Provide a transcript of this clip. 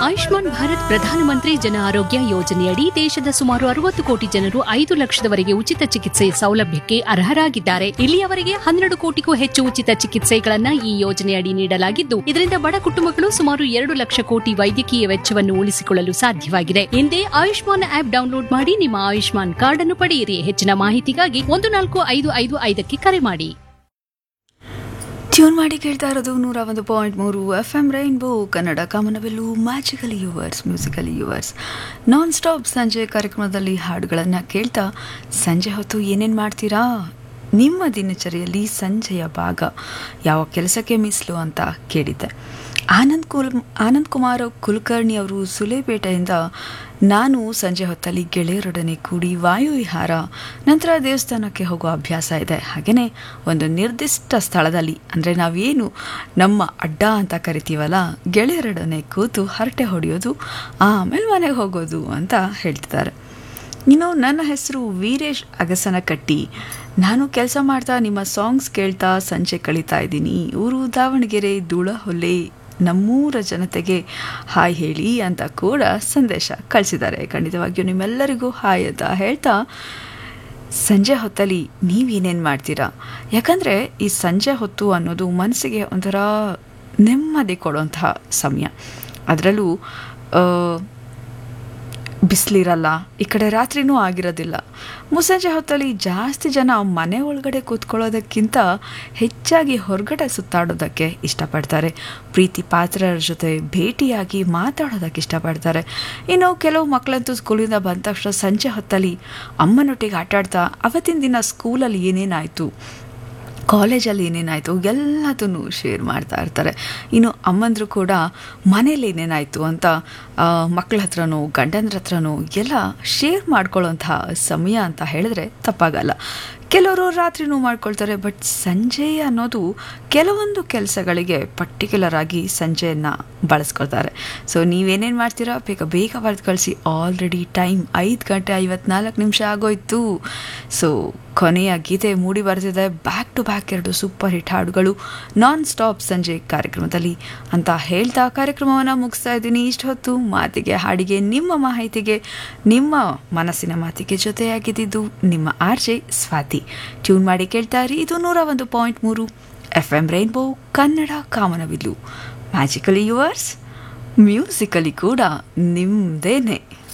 ಆಯುಷ್ಮಾನ್ ಭಾರತ್ ಪ್ರಧಾನಮಂತ್ರಿ ಜನ ಆರೋಗ್ಯ ಯೋಜನೆಯಡಿ ದೇಶದ ಸುಮಾರು ಅರವತ್ತು ಕೋಟಿ ಜನರು ಐದು ಲಕ್ಷದವರೆಗೆ ಉಚಿತ ಚಿಕಿತ್ಸೆ ಸೌಲಭ್ಯಕ್ಕೆ ಅರ್ಹರಾಗಿದ್ದಾರೆ ಇಲ್ಲಿಯವರೆಗೆ ಹನ್ನೆರಡು ಕೋಟಿಗೂ ಹೆಚ್ಚು ಉಚಿತ ಚಿಕಿತ್ಸೆಗಳನ್ನ ಈ ಯೋಜನೆಯಡಿ ನೀಡಲಾಗಿದ್ದು ಇದರಿಂದ ಬಡ ಕುಟುಂಬಗಳು ಸುಮಾರು ಎರಡು ಲಕ್ಷ ಕೋಟಿ ವೈದ್ಯಕೀಯ ವೆಚ್ಚವನ್ನು ಉಳಿಸಿಕೊಳ್ಳಲು ಸಾಧ್ಯವಾಗಿದೆ ಹಿಂದೆ ಆಯುಷ್ಮಾನ್ ಆಪ್ ಡೌನ್ಲೋಡ್ ಮಾಡಿ ನಿಮ್ಮ ಆಯುಷ್ಮಾನ್ ಕಾರ್ಡ್ ಅನ್ನು ಪಡೆಯಿರಿ ಹೆಚ್ಚಿನ ಮಾಹಿತಿಗಾಗಿ ಒಂದು ನಾಲ್ಕು ಐದು ಐದು ಐದಕ್ಕೆ ಕರೆ ಮಾಡಿ ಟ್ಯೂನ್ ಮಾಡಿ ಕೇಳ್ತಾ ಇರೋದು ನೂರ ಒಂದು ಪಾಯಿಂಟ್ ಮೂರು ಎಫ್ ಎಮ್ ರೈನ್ಬೋ ಕನ್ನಡ ಕಾಮನವೆಲ್ಲು magical yours musical yours non stop ಸಂಜೆ ಕಾರ್ಯಕ್ರಮದಲ್ಲಿ ಹಾಡುಗಳನ್ನು ಕೇಳ್ತಾ ಸಂಜೆ ಹೊತ್ತು ಏನೇನು ಮಾಡ್ತೀರಾ ನಿಮ್ಮ ದಿನಚರಿಯಲ್ಲಿ ಸಂಜೆಯ ಭಾಗ ಯಾವ ಕೆಲಸಕ್ಕೆ ಮೀಸಲು ಅಂತ ಕೇಳಿದ್ದೆ ಆನಂದ್ ಕುಲ್ ಆನಂದ್ ಕುಮಾರ್ ಕುಲಕರ್ಣಿ ಅವರು ಸುಲೇಪೇಟೆಯಿಂದ ನಾನು ಸಂಜೆ ಹೊತ್ತಲ್ಲಿ ಗೆಳೆಯರೊಡನೆ ಕೂಡಿ ವಾಯುವಿಹಾರ ನಂತರ ದೇವಸ್ಥಾನಕ್ಕೆ ಹೋಗೋ ಅಭ್ಯಾಸ ಇದೆ ಹಾಗೆಯೇ ಒಂದು ನಿರ್ದಿಷ್ಟ ಸ್ಥಳದಲ್ಲಿ ಅಂದರೆ ನಾವೇನು ನಮ್ಮ ಅಡ್ಡ ಅಂತ ಕರಿತೀವಲ್ಲ ಗೆಳೆಯರೊಡನೆ ಕೂತು ಹರಟೆ ಹೊಡೆಯೋದು ಆಮೇಲೆ ಮನೆಗೆ ಹೋಗೋದು ಅಂತ ಹೇಳ್ತಿದ್ದಾರೆ ಇನ್ನು ನನ್ನ ಹೆಸರು ವೀರೇಶ್ ಅಗಸನಕಟ್ಟಿ ನಾನು ಕೆಲಸ ಮಾಡ್ತಾ ನಿಮ್ಮ ಸಾಂಗ್ಸ್ ಕೇಳ್ತಾ ಸಂಜೆ ಕಳೀತಾ ಇದ್ದೀನಿ ಊರು ದಾವಣಗೆರೆ ಧೂಳಹೊಲ್ಲೆ ನಮ್ಮೂರ ಜನತೆಗೆ ಹಾಯ್ ಹೇಳಿ ಅಂತ ಕೂಡ ಸಂದೇಶ ಕಳಿಸಿದ್ದಾರೆ ಖಂಡಿತವಾಗಿಯೂ ನಿಮ್ಮೆಲ್ಲರಿಗೂ ಹಾಯ್ ಅಂತ ಹೇಳ್ತಾ ಸಂಜೆ ಹೊತ್ತಲ್ಲಿ ನೀವೇನೇನು ಮಾಡ್ತೀರಾ ಯಾಕಂದರೆ ಈ ಸಂಜೆ ಹೊತ್ತು ಅನ್ನೋದು ಮನಸ್ಸಿಗೆ ಒಂಥರ ನೆಮ್ಮದಿ ಕೊಡುವಂತಹ ಸಮಯ ಅದರಲ್ಲೂ ಬಿಸಿಲಿರಲ್ಲ ಈ ಕಡೆ ರಾತ್ರಿನೂ ಆಗಿರೋದಿಲ್ಲ ಮುಸ್ಸಂಜೆ ಹೊತ್ತಲ್ಲಿ ಜಾಸ್ತಿ ಜನ ಮನೆ ಒಳಗಡೆ ಕೂತ್ಕೊಳ್ಳೋದಕ್ಕಿಂತ ಹೆಚ್ಚಾಗಿ ಹೊರಗಡೆ ಸುತ್ತಾಡೋದಕ್ಕೆ ಇಷ್ಟಪಡ್ತಾರೆ ಪ್ರೀತಿ ಪಾತ್ರರ ಜೊತೆ ಭೇಟಿಯಾಗಿ ಮಾತಾಡೋದಕ್ಕೆ ಇಷ್ಟಪಡ್ತಾರೆ ಇನ್ನು ಕೆಲವು ಮಕ್ಕಳಂತೂ ಸ್ಕೂಲಿಂದ ಬಂದ ತಕ್ಷಣ ಸಂಜೆ ಹೊತ್ತಲ್ಲಿ ಅಮ್ಮನೊಟ್ಟಿಗೆ ಆಟಾಡ್ತಾ ಅವತ್ತಿನ ದಿನ ಸ್ಕೂಲಲ್ಲಿ ಏನೇನಾಯಿತು ಕಾಲೇಜಲ್ಲಿ ಏನೇನಾಯಿತು ಎಲ್ಲದನ್ನು ಶೇರ್ ಮಾಡ್ತಾ ಇರ್ತಾರೆ ಇನ್ನು ಅಮ್ಮಂದರು ಕೂಡ ಮನೇಲಿ ಏನೇನಾಯಿತು ಅಂತ ಮಕ್ಕಳ ಹತ್ರನೋ ಗಂಡಂದ್ರ ಹತ್ರನೋ ಎಲ್ಲ ಶೇರ್ ಮಾಡ್ಕೊಳ್ಳೋಂತಹ ಸಮಯ ಅಂತ ಹೇಳಿದ್ರೆ ತಪ್ಪಾಗಲ್ಲ ಕೆಲವರು ರಾತ್ರಿನೂ ಮಾಡ್ಕೊಳ್ತಾರೆ ಬಟ್ ಸಂಜೆ ಅನ್ನೋದು ಕೆಲವೊಂದು ಕೆಲಸಗಳಿಗೆ ಪರ್ಟಿಕ್ಯುಲರ್ ಆಗಿ ಸಂಜೆಯನ್ನು ಬಳಸ್ಕೊಳ್ತಾರೆ ಸೊ ನೀವೇನೇನು ಮಾಡ್ತೀರಾ ಬೇಗ ಬೇಗ ಬರೆದು ಕಳಿಸಿ ಆಲ್ರೆಡಿ ಟೈಮ್ ಐದು ಗಂಟೆ ಐವತ್ನಾಲ್ಕು ನಿಮಿಷ ಆಗೋಯ್ತು ಸೊ ಕೊನೆಯ ಗೀತೆ ಮೂಡಿ ಬರ್ತಿದೆ ಬ್ಯಾಕ್ ಟು ಬ್ಯಾಕ್ ಎರಡು ಸೂಪರ್ ಹಿಟ್ ಹಾಡುಗಳು ನಾನ್ ಸ್ಟಾಪ್ ಸಂಜೆ ಕಾರ್ಯಕ್ರಮದಲ್ಲಿ ಅಂತ ಹೇಳ್ತಾ ಕಾರ್ಯಕ್ರಮವನ್ನು ಮುಗಿಸ್ತಾ ಇದ್ದೀನಿ ಇಷ್ಟು ಹೊತ್ತು ಮಾತಿಗೆ ಹಾಡಿಗೆ ನಿಮ್ಮ ಮಾಹಿತಿಗೆ ನಿಮ್ಮ ಮನಸ್ಸಿನ ಮಾತಿಗೆ ಜೊತೆಯಾಗಿದ್ದು ನಿಮ್ಮ ಆರ್ ಜೆ ಸ್ವಾತಿ ಟ್ಯೂನ್ ಮಾಡಿ ಕೇಳ್ತಾ ಇರಿ ಇದು ನೂರ ಒಂದು ಪಾಯಿಂಟ್ ಮೂರು ಎಫ್ ಎಂ ರೈನ್ಬೋ ಕನ್ನಡ ಕಾಮನವಿಲ್ಲು ಮ್ಯಾಜಿಕಲಿ ಯುವರ್ಸ್ ಮ್ಯೂಸಿಕಲಿ ಕೂಡ ನಿಮ್ಮದೇನೆ